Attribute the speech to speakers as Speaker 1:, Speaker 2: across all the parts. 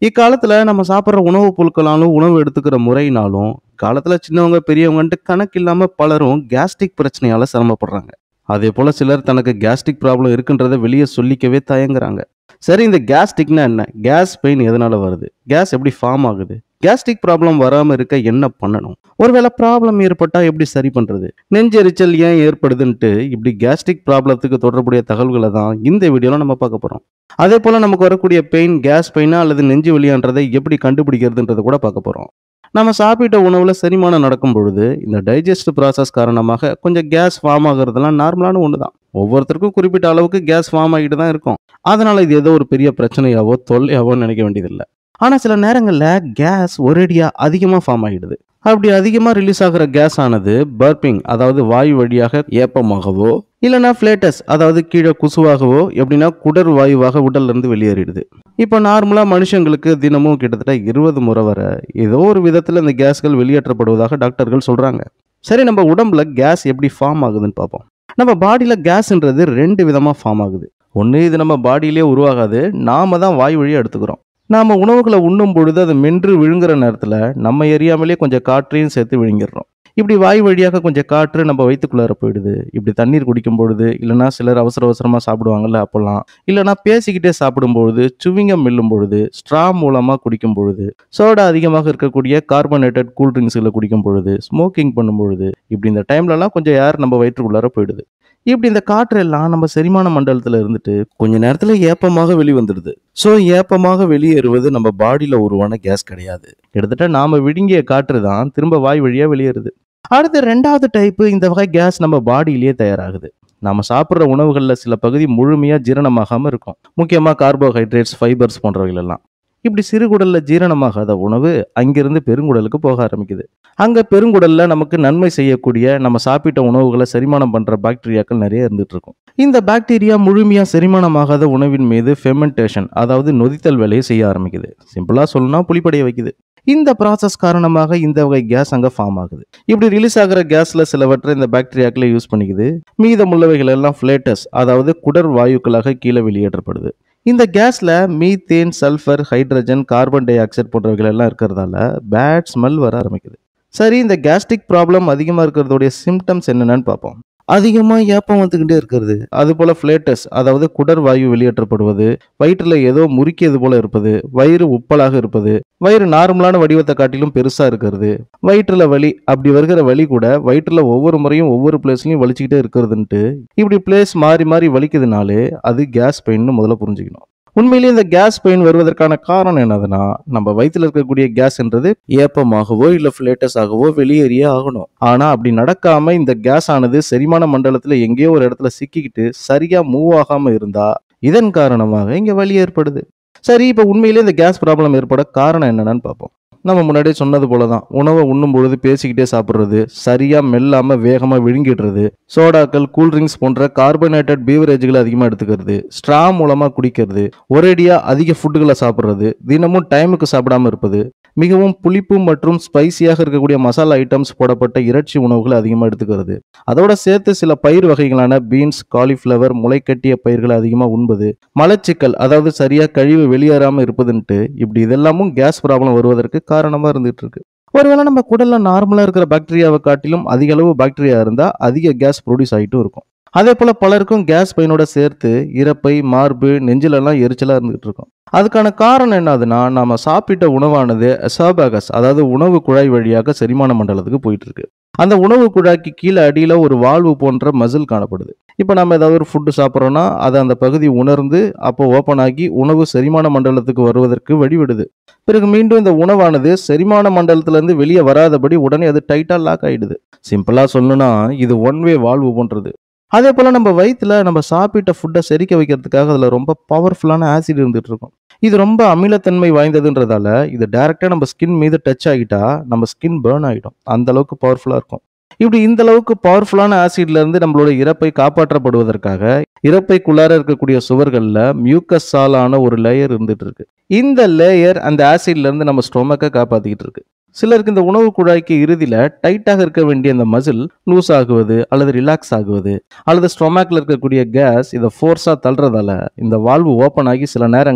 Speaker 1: இக்காலத்துல நம்ம சாப்பிடுற உணவுப் பொருட்களாலும், உணவு எடுத்துக்கிற முறையினாலும், காலத்துல சின்னவங்க, பெரியவங்கன்ட்டு கணக்கில்லாம பலரும் கேஸ்ட்ரிக் பிரச்சனையால சிரமப்படுறாங்க. அதேபோல சிலர் தனக்கு கேஸ்ட்ரிக் ப்ராப்ளம் இருக்குன்றத வெளிய சொல்லிக்கவே தயங்குறாங்க. சரி இந்த கேஸ்ட்ரிக்னா என்ன? கேஸ் பெயின் எதனால வருது? கேஸ் எப்படி ஃபார்ம் ஆகுது? கேஸ்ட்ரிக் ப்ராப்ளம் வராம இருக்க என்ன பண்ணணும்? ஒருவேளை ப்ராப்ளம் ஏற்பட்டா எப்படி சரி பண்றது? நெஞ்செரிச்சல் ஏன் ஏற்படுதுன்ட்டு இப்படி கேஸ்ட்ரிக் ப்ராப்ளத்துக்கு தொடர்புடைய தகவல்கள தான் இந்த வீடியோல நம்ம பார்க்க போறோம். அதேபோல நமக்கு வரக்கூடிய பெயின் கேஸ் பெயினா அல்லது நெஞ்சு வலியான்றதை எப்படி கண்டுபிடிக்கிறதுன்றத கூட பார்க்க போறோம். நம்ம சாப்பிட்ட உணவுல செரிமானம் நடக்கும் பொழுது, இந்த டைஜஸ்ட் ப்ராசஸ் காரணமாக கொஞ்சம் கேஸ் ஃபார்ம் ஆகுறதெல்லாம் நார்மலான ஒண்ணு தான். ஒவ்வொருத்தருக்கும் குறிப்பிட்ட அளவுக்கு கேஸ் ஃபார்ம் ஆகிட்டு தான் இருக்கும். அதனால இது ஏதோ ஒரு பெரிய பிரச்சனையாவோ, தொல்லையாவோ நினைக்க வேண்டியதில்ல. ஆனா சில நேரங்கள்ல கேஸ் ஒரேடியா அதிகமா ஃபார்ம் ஆகிடுது. அப்படி அதிகமா ரிலீஸ் ஆகுற கேஸ் ஆனது பர்பிங் அதாவது வாயு வழியாக ஏப்பமாகவோ, இல்லன்னா ஃபிளேட்டஸ் அதாவது கீழ குசுவாகவோ, எப்படின்னா குடர் வாயுவாக உடல்ல இருந்து வெளியேறிடுது. இப்ப நார்மலா மனுஷங்களுக்கு தினமும் கிட்டத்தட்ட 20 முறை வரை ஏதோ ஒரு விதத்துல இந்த கேஸ்கள் வெளியேற்றப்படுவதாக டாக்டர்கள் சொல்றாங்க. சரி நம்ம உடம்புல கேஸ் எப்படி ஃபார்ம் ஆகுதுன்னு பார்ப்போம். நம்ம பாடியில கேஸ்ன்றது 2 விதமா ஃபார்ம் ஆகுது. ஒண்ணு இது நம்ம பாடியிலேயே உருவாகாது. நாம தான் வாய் வழியா எடுத்துக்கிறோம். நாம உணவுகள உண்ணும் பொழுது அத மென்று விழுங்குற நேரத்துல நம்ம எரியாமலே கொஞ்சம் காற்றையும் சேர்த்து விழுங்கிடுறோம். இப்படி வாய் வழியாக கொஞ்சம் காற்று நம்ம வயித்துக்குள்ளார போயிடுது. இப்படி தண்ணீர் குடிக்கும் பொழுது, இல்லன்னா சிலர் அவசர அவசரமா சாப்பிடுவாங்கல்ல அப்பல்லாம், இல்லன்னா பேசிக்கிட்டே சாப்பிடும்பொழுது, சுவிங்கம் மெல்லும் பொழுது, ஸ்ட்ரா மூலமா குடிக்கும் பொழுது, சோடா அதிகமாக இருக்கக்கூடிய கார்பனேட்டட் கூல் ட்ரிங்க்ஸ்கள குடிக்கும் பொழுது, ஸ்மோக்கிங் பண்ணும் பொழுது, இப்படி இந்த டைம்லலாம் கொஞ்சம் ஏர் நம்ம வயிற்றுக்குள்ளார போயிடுது. இப்படி இந்த காற்று எல்லாம் நம்ம செரிமான மண்டலத்துல இருந்துட்டு கொஞ்ச நேரத்துல ஏப்பமாக வெளிவந்துடுது. சோ ஏப்பமாக வெளியேறுவது நம்ம பாடியில உருவான கேஸ் கிடையாது. கிட்டத்தட்ட நாம விழுங்கிய காற்று தான் திரும்ப வாய் வழியா வெளியேறுது. அடுத்து 2வது டைப் இந்த வகை கேஸ் நம்ம பாடியிலேயே தயாராகுது. நாம சாப்பிடுற உணவுகள்ல சில பகுதி முழுமையா ஜீரணமாகாம இருக்கும். முக்கியமா கார்போஹைட்ரேட்ஸ், ஃபைபர்ஸ் போன்றவைகள் எல்லாம். இப்படி சிறுகுடல்ல ஜீரணமாகாத உணவு அங்கிருந்து பெருங்குடலுக்கு போக ஆரம்பிக்குது. அங்க பெருங்குடல்ல நமக்கு நன்மை செய்யக்கூடிய நம்ம சாப்பிட்ட உணவுகள செரிமானம் பண்ற பாக்டீரியாக்கள் நிறைய இருந்துட்டு இருக்கும். இந்த பாக்டீரியா முழுமையா செரிமானமாகாத உணவின் மீது ஃபெர்மென்டேஷன் அதாவது நொதித்தல் வேலையை செய்ய ஆரம்பிக்குது. சிம்பிளா சொல்லணும்னா புளிப்படைய வைக்குது. இந்த ப்ராசஸ் காரணமாக இந்த வகை கேஸ் அங்க ஃபார்ம் ஆகுது. இப்படி ரிலீஸ் ஆகுற கேஸ்ல சிலவற்றை இந்த பாக்டீரியாக்களே யூஸ் பண்ணிக்குது. மீதமுள்ளவைகள் எல்லாம் ஃபிளேட்டஸ் அதாவது குடர் வாயுக்களாக கீழ வெளியேற்றப்படுது. இந்த கேஸ்ல methane, sulphur, hydrogen, carbon dioxide போன்றவைகள் எல்லாம் இருக்கிறதால பேட் ஸ்மெல் வர ஆரம்பிக்குது. சரி இந்த கேஸ்ட்ரிக் ப்ராப்ளம் அதிகமா இருக்கிறதோடைய சிம்ப்டம்ஸ் என்னென்னன்னு பார்ப்போம். அதிகமா ஏப்பம் வந்துகிட்டே இருக்கிறது. அதுபோல ஃபிளேட்டஸ் அதாவது குடர் வாயு வெளியேற்றப்படுவது, வயிற்றுல ஏதோ முறுக்கியது போல இருப்பது, வயிறு உப்பலாக இருப்பது, வயிறு நார்மலான வடிவத்த காட்டிலும் பெருசா இருக்கிறது, வயிற்றுல வலி, அப்படி வருகிற வலி கூட வயிற்றுல ஒவ்வொரு முறையும் ஒவ்வொரு பிளேஸ்லயும் வலிச்சுக்கிட்டே இருக்கிறதுன்ட்டு, இப்படி பிளேஸ் மாறி மாறி வலிக்குதுனாலே அது கேஸ் பெயின்னு முதல்ல புரிஞ்சுக்கணும். உண்மையிலேயே இந்த கேஸ் பெயின் வருவதற்கான காரணம் என்னதுன்னா, நம்ம வயித்துல இருக்கக்கூடிய கேஸ்ன்றது ஏப்பமாகவோ, இல்ல ஃபிளேட்டஸ் ஆகவோ வெளியேறியே ஆகணும். ஆனா அப்படி நடக்காம இந்த கேஸ் ஆனது செரிமான மண்டலத்துல எங்கேயோ ஒரு இடத்துல சிக்கிக்கிட்டு சரியா மூவ் ஆகாம இருந்தா, இதன் காரணமாக இங்க வலி ஏற்படுது. சரி இப்ப உண்மையிலேயே இந்த கேஸ் ப்ராப்ளம் ஏற்பட காரணம் என்னன்னு பார்ப்போம். நம்ம முன்னாடியே சொன்னது போல தான். உணவ உண்ணும் பொழுது பேசிக்கிட்டே சாப்பிடுறது, சரியா மெல்லாம வேகமா விழுங்கிடுறது, சோடாக்கள், கூல் ட்ரிங்க்ஸ் போன்ற கார்பனேட்டட் பீவரேஜ்கள அதிகமா எடுத்துக்கிறது, ஸ்ட்ரா மூலமா குடிக்கிறது, ஒரேடியா அதிக ஃபுட்டுகள சாப்பிடுறது, தினமும் டைமுக்கு சாப்பிடாம இருப்பது, மிகவும் புளிப்பு மற்றும் ஸ்பைசியாக இருக்கக்கூடிய மசாலா ஐட்டம்ஸ் போடப்பட்ட இறைச்சி உணவுகள அதிகமா எடுத்துக்கிறது, அதோட சேர்த்து சில பயிர் வகைகளான பீன்ஸ், காலிஃப்ளவர், முளைக்கட்டிய பயிர்கள அதிகமா உண்பது, மலச்சிக்கல் அதாவது சரியா கழிவு வெளியேறாம இருப்பதுன்ட்டு இப்படி இதெல்லாமும் கேஸ் ப்ராப்ளம் வருவதற்கு காரணமா இருந்துட்டு இருக்கு. ஒருவேளை நம்ம குடல்ல நார்மலா இருக்கிற பாக்டீரியாவ காட்டிலும் அதிக அளவு பாக்டீரியா இருந்தா அதிக கேஸ் புரொடியூஸ் ஆயிட்டும் இருக்கும். அதேபோல பலருக்கும் கேஸ் பெயினோட சேர்த்து இரைப்பை, மார்பு, நெஞ்சில எல்லாம் எரிச்சலா இருந்துகிட்டு இருக்கும். அதுக்கான காரணம் என்னதுன்னா, நாம சாப்பிட்ட உணவானது எசாபேகஸ் அதாவது உணவு குழாய் வழியாக செரிமான மண்டலத்துக்கு போயிட்டு இருக்கு. அந்த உணவு குழாய்க்கு கீழ அடியில ஒரு வால்வு போன்ற மசில் காணப்படுது. இப்ப நம்ம ஏதாவது ஒரு ஃபுட் சாப்பிடுறோம்னா, அத அந்த பகுதி உணர்ந்து அப்போ ஓப்பன் ஆகி உணவு செரிமான மண்டலத்துக்கு வருவதற்கு வழிவிடுது. பிறகு மீண்டும் இந்த உணவானது செரிமான மண்டலத்துல இருந்து வெளிய வராதபடி உடனே அது டைட்டா லாக் ஆயிடுது. சிம்பிளா சொல்லணும்னா இது ஒன் வே வால்வு போன்றது. அதேபோல நம்ம வயித்துல நம்ம சாப்பிட்ட ஃபுட்ட செரிக்க வைக்கிறதுக்காக அதுல ரொம்ப பவர்ஃபுல்லான ஆசிட் இருந்துட்டு இருக்கும். இது ரொம்ப அமிலத்தன்மை வாய்ந்ததுன்றதால இது டைரக்ட்டா நம்ம ஸ்கின் மீது டச் ஆகிட்டா நம்ம ஸ்கின் பர்ன் ஆயிடும். அந்த அளவுக்கு பவர்ஃபுல்லா இருக்கும். இப்படி இந்த அளவுக்கு பவர்ஃபுல்லான ஆசிட்ல இருந்து நம்மளோட இரைப்பை காப்பாற்றப்படுவதற்காக இரைப்பைக்குள்ளார இருக்கக்கூடிய சுவர்கள்ல மியூக்கஸால் ஆன ஒரு லேயர் இருந்துட்டு இருக்கு. இந்த லேயர் அந்த ஆசிட்ல இருந்து நம்ம ஸ்டொமக்க காப்பாத்திக்கிட்டு இருக்கு. சிலருக்கு இந்த உணவு குழாய்க்கு இறுதியில டைட்டாக இருக்க வேண்டிய அந்த மசில் லூஸ் ஆகுவது அல்லது ரிலாக்ஸ் ஆகுவது அல்லது ஸ்டொமக்ல இருக்கக்கூடிய கேஸ் இதை ஃபோர்ஸா தள்ளுறதால இந்த வால்வு ஓப்பன் ஆகி சில நேரங்கள்ல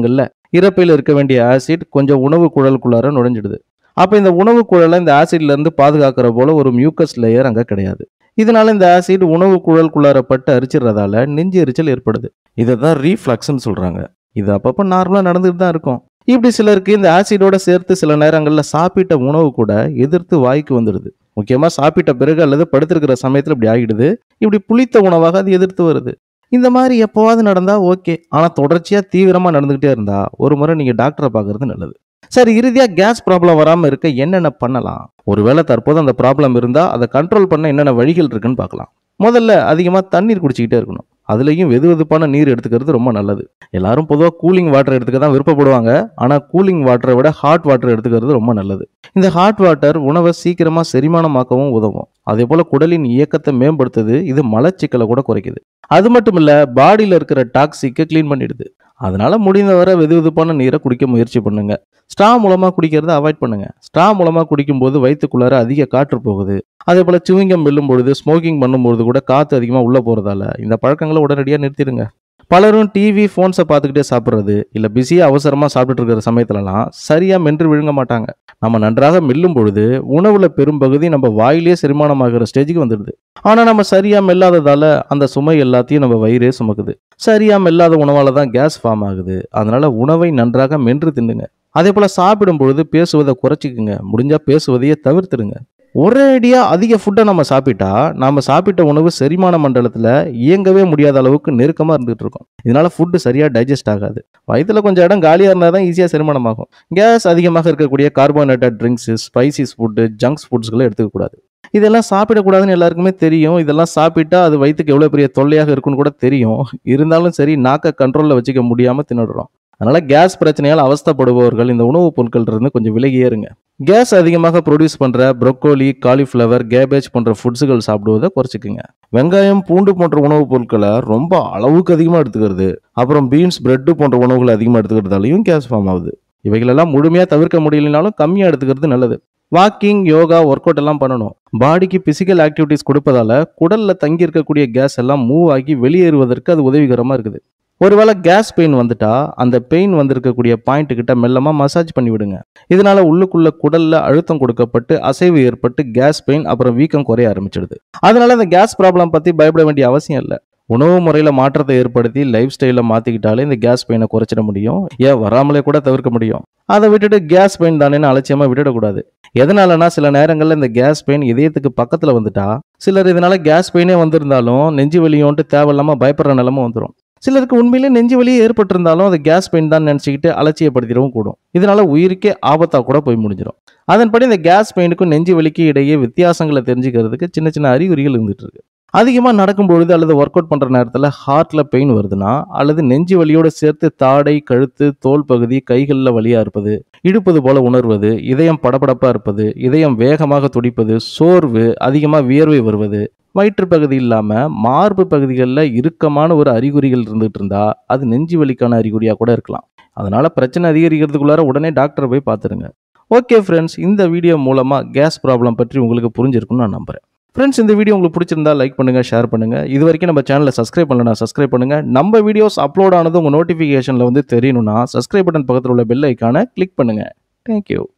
Speaker 1: இறப்பையில் இருக்க வேண்டிய ஆசிட் கொஞ்சம் உணவு குழலுக்குள்ளார நுழைஞ்சிடுது அப்போ இந்த உணவு குழலை இந்த ஆசிட்ல இருந்து பாதுகாக்கிற போல ஒரு மியூக்கஸ் லேயர் அங்கே கிடையாது இதனால இந்த ஆசிட் உணவு குழலுக்குள்ளார பட்டு அரிச்சிடுறதால நெஞ்சு எரிச்சல் ஏற்படுது இதை தான் ரீஃப்ளக்ஸ்ன்னு சொல்றாங்க இது அப்பப்போ நார்மலாக நடந்துட்டு தான் இருக்கும் இப்படி சிலருக்கு இந்த ஆசிடோட சேர்த்து சில நேரங்களில் சாப்பிட்ட உணவு கூட எதிர்த்து வாய்க்கு வந்துடுது முக்கியமாக சாப்பிட்ட பிறகு அல்லது படுத்திருக்கிற சமயத்தில் இப்படி ஆகிடுது இப்படி புளித்த உணவாக அது எதிர்த்து வருது இந்த மாதிரி எப்போவாது நடந்தால் ஓகே ஆனால் தொடர்ச்சியாக தீவிரமாக நடந்துக்கிட்டே இருந்தா ஒரு முறை நீங்கள் டாக்டரை பார்க்கறது நல்லது சரி இறுதியாக கேஸ் ப்ராப்ளம் வராமல் இருக்க என்னென்ன பண்ணலாம் ஒருவேளை தற்போது அந்த ப்ராப்ளம் இருந்தால் அதை கண்ட்ரோல் பண்ண என்னென்ன வழிகள் இருக்குன்னு பார்க்கலாம் முதல்ல அதிகமாக தண்ணீர் குடிச்சிக்கிட்டே இருக்கணும் அதுலேயும் வெது வெதுப்பான நீர் எடுத்துக்கிறது ரொம்ப நல்லது எல்லாரும் பொதுவாக கூலிங் வாட்டர் எடுத்துக்க தான் விருப்பப்படுவாங்க ஆனால் கூலிங் வாட்டரை விட ஹாட் வாட்டர் எடுத்துக்கிறது ரொம்ப நல்லது இந்த ஹாட் வாட்டர் உணவை சீக்கிரமாக செரிமானமாக்கவும் உதவும் அதே போல் குடலின் இயக்கத்தை மேம்படுத்துது இது மலச்சிக்கலை கூட குறைக்குது அது மட்டும் இல்லை பாடியில் இருக்கிற டாக்ஸிக்கை க்ளீன் பண்ணிடுது அதனால முடிந்தவரை வெது வெதுப்பான நீரை குடிக்க முயற்சி பண்ணுங்க ஸ்ட்ரா மூலமாக குடிக்கிறத அவாய்ட் பண்ணுங்க ஸ்ட்ரா மூலமாக குடிக்கும்போது வயிற்றுக்குள்ளார அதிக காற்று போகுது அதே போல் சிவிங்கம் மெல்லும் பொழுது ஸ்மோக்கிங் பண்ணும்பொழுது கூட காற்று அதிகமாக உள்ளே போகிறதால இந்த பழக்கங்களை உடனடியாக நிறுத்திடுங்க பலரும் டிவி ஃபோன்ஸை பார்த்துக்கிட்டே சாப்பிட்றது இல்லை பிஸியாக அவசரமாக சாப்பிட்டுட்டு இருக்கிற சமயத்துலலாம் சரியாக மென்று விழுங்க மாட்டாங்க நம்ம நன்றாக மெல்லும் பொழுது உணவுல பெரும்பகுதி நம்ம வாயிலேயே செரிமானமாகிற ஸ்டேஜுக்கு வந்துடுது ஆனால் நம்ம சரியாக மெல்லாததால அந்த சுமை எல்லாத்தையும் நம்ம வயிறே சுமக்குது சரியாக மெல்லாத உணவால தான் கேஸ் ஃபார்ம் ஆகுது அதனால உணவை நன்றாக மென்று தின்னுங்க அதே போல் சாப்பிடும் பொழுது பேசுவதை குறைச்சிக்குங்க முடிஞ்சா பேசுவதையே தவிர்த்துடுங்க ஒரேடியா அதிக ஃபுட்டை நம்ம சாப்பிட்டா நாம சாப்பிட்ட உணவு செரிமான மண்டலத்தில் இயங்கவே முடியாத அளவுக்கு நெருக்கமாக இருந்துகிட்டு இருக்கும் இதனால ஃபுட்டு சரியாக டைஜஸ்ட் ஆகாது வயிற்றுல கொஞ்சம் இடம் காலியாக இருந்தால் தான் ஈஸியாக செரிமானமாகும் கேஸ் அதிகமாக இருக்கக்கூடிய carbohydrate drinks spices food junks ஃபுட்ஸ்களை எடுத்துக்கக்கூடாது இதெல்லாம் சாப்பிடக்கூடாதுன்னு எல்லாருக்குமே தெரியும் இதெல்லாம் சாப்பிட்டா அது வயிற்றுக்கு எவ்வளோ பெரிய தொல்லையாக இருக்குன்னு கூட தெரியும் இருந்தாலும் சரி நாக்கை கண்ட்ரோலில் வச்சுக்க முடியாமல் தின்னுடுறோம் அதனால கேஸ் பிரச்சனையால் அவஸ்தைப்படுபவர்கள் இந்த உணவுப் பொருட்கள் இருந்து கொஞ்சம் விலகியே இருங்க கேஸ் அதிகமாக ப்ரொடியூஸ் பண்ற ப்ரொக்கோலி காலிஃப்ளவர் கேபேஜ் போன்ற ஃபுட்ஸுகள் சாப்பிடுவதை குறைச்சிக்குங்க வெங்காயம் பூண்டு போன்ற உணவுப் பொருட்களை ரொம்ப அளவுக்கு அதிகமாக எடுத்துக்கிறது அப்புறம் பீன்ஸ் பிரெட்டு போன்ற உணவுகளை அதிகமாக எடுத்துக்கிறதாலையும் கேஸ் ஃபார்ம் ஆகுது இவைகளெல்லாம் முழுமையாக தவிர்க்க முடியலனாலும் கம்மியாக எடுத்துக்கிறது நல்லது வாக்கிங் யோகா ஒர்க் அவுட் எல்லாம் பண்ணணும் பாடிக்கு பிசிக்கல் ஆக்டிவிட்டிஸ் கொடுப்பதால குடல்ல தங்கி இருக்கக்கூடிய கேஸ் எல்லாம் மூவ் ஆகி வெளியேறுவதற்கு அது உதவிகரமா இருக்குது ஒருவேளை கேஸ் பெயின் வந்துட்டா அந்த பெயின் வந்திருக்கக்கூடிய பாயிண்ட் கிட்ட மெல்லமா மசாஜ் பண்ணி விடுங்க இதனால உள்ளுக்குள்ள குடல்ல அழுத்தம் கொடுக்கப்பட்டு அசைவு ஏற்பட்டு கேஸ் பெயின் அப்புறம் வீக்கம் குறைய ஆரம்பிச்சிடுது அதனால இந்த கேஸ் ப்ராப்ளம் பத்தி பயப்பட வேண்டிய அவசியம் இல்லை உணவு முறையில மாற்றத்தை ஏற்படுத்தி லைஃப் ஸ்டைல மாத்திக்கிட்டாலே இந்த கேஸ் பெயினை குறைச்சிட முடியும் ஏன் வராமலே கூட தவிர்க்க முடியும் அதை விட்டுட்டு கேஸ் பெயின் தானேன்னு அலட்சியமா விட்டுடக்கூடாது எதனாலனா சில நேரங்கள்ல இந்த கேஸ் பெயின் இதயத்துக்கு பக்கத்துல வந்துட்டா சிலர் இதனால கேஸ் பெயினே வந்திருந்தாலும் நெஞ்சு வலியோன்ட்டு தேவையில்லாம பயப்படுற நிலைமை வந்துடும் சிலருக்கு உண்மையிலே நெஞ்சு வலியே ஏற்பட்டிருந்தாலும் அது கேஸ் பெயின் தான் நினச்சிக்கிட்டு அலட்சியப்படுத்திடவும் கூடும் இதனால உயிருக்கே ஆபத்தா கூட போய் முடிஞ்சிடும் அதன்படி இந்த கேஸ் பெயினுக்கும் நெஞ்சு வலிக்கு இடையே வித்தியாசங்களை தெரிஞ்சுக்கிறதுக்கு சின்ன சின்ன அறிகுறிகள் இருந்துட்டு இருக்கு அதிகமாக நடக்கும்பொழுது அல்லது ஒர்க் அவுட் பண்ணுற நேரத்தில் ஹார்ட்டில் பெயின் வருதுன்னா அல்லது நெஞ்சு வலியோட சேர்த்து தாடை கழுத்து தோல் பகுதி கைகளில் வலியாக இருப்பது இடுப்பது போல உணர்வது இதயம் படபடப்பாக இருப்பது இதயம் வேகமாக துடிப்பது சோர்வு அதிகமாக வியர்வை வருவது வயிற்று பகுதி இல்லாமல் மார்பு பகுதிகளில் இறுக்கமான ஒரு அறிகுறிகள் இருந்துகிட்டு இருந்தா அது நெஞ்சு வலிக்கான அறிகுறியாக கூட இருக்கலாம் அதனால பிரச்சனை அதிகரிக்கிறதுக்குள்ளார உடனே டாக்டரை போய் பார்த்துருங்க ஓகே ஃப்ரெண்ட்ஸ் இந்த வீடியோ மூலமாக கேஸ் ப்ராப்ளம் பற்றி உங்களுக்கு புரிஞ்சிருக்கும்னு நான் நம்புறேன் ஃப்ரெண்ட்ஸ் இந்த வீடியோ உங்களுக்கு பிடிச்சிருந்தா லைக் பண்ணுங்க ஷேர் பண்ணுங்க இது வரைக்கும் நம்ம சேனலை சப்ஸ்கிரைப் பண்ணலனா சப்ஸ்கிரைப் பண்ணுங்க நம்ம வீடியோஸ் அப்லோட் ஆனது உங்க நோட்டிஃபிகேஷன்ல வந்து தெரியணும்னா சப்ஸ்கிரைப் பட்டன் பக்கத்தில் உள்ள பெல் ஐக்கானை கிளிக் பண்ணுங்க தேங்க்யூ